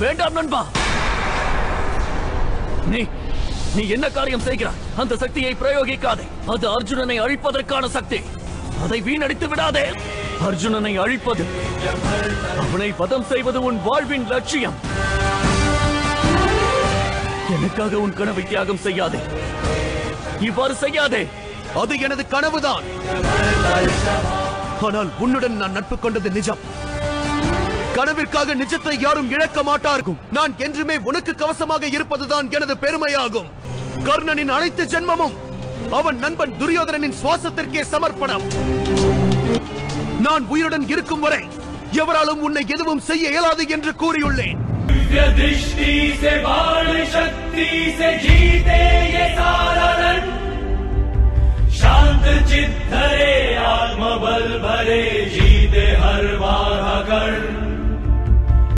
வேண்டாம் நண்பா நீ நீ என்ன காரியம் செய்கிறாய் அந்த சக்தியை பிரயோகிக்காதே அது அர்ஜுனனை அழிப்பதற்கான சக்தி அதை வீணடித்து விடாதே அர்ஜுனனை அழிப்பது அவனை வதம் செய்வது உன் வாழ்வின் லட்சியம் எனக்காக உன் கனவை தியாகம் செய்யாதே இவ்வாறு செய்யாதே அது எனது கனவுதான் ஆனால் உன்னுடன் நான் நட்பு கொண்டது நிஜம் கனவிற்காக நிஜத்தை யாரும் இழக்க மாட்டார்கள் நான் என்றுமே உனக்கு கவசமாக இருப்பதுதான் எனது பெருமையாகும் கர்ணனின் அனைத்து ஜென்மமும் அவன் நண்பன் துரியோதனனின் சுவாசத்திற்கே சமர்ப்பணம் நான் உயிருடன் இருக்கும் வரை எவராலும் உன்னை எதுவும் செய்ய இயலாது என்று கூறியுள்ளேன் दिव्य दृष्टि से बाण शक्ति से जीते ये सारा रण शांत चित धरे आत्मबल भरे जीते हर बार अकड़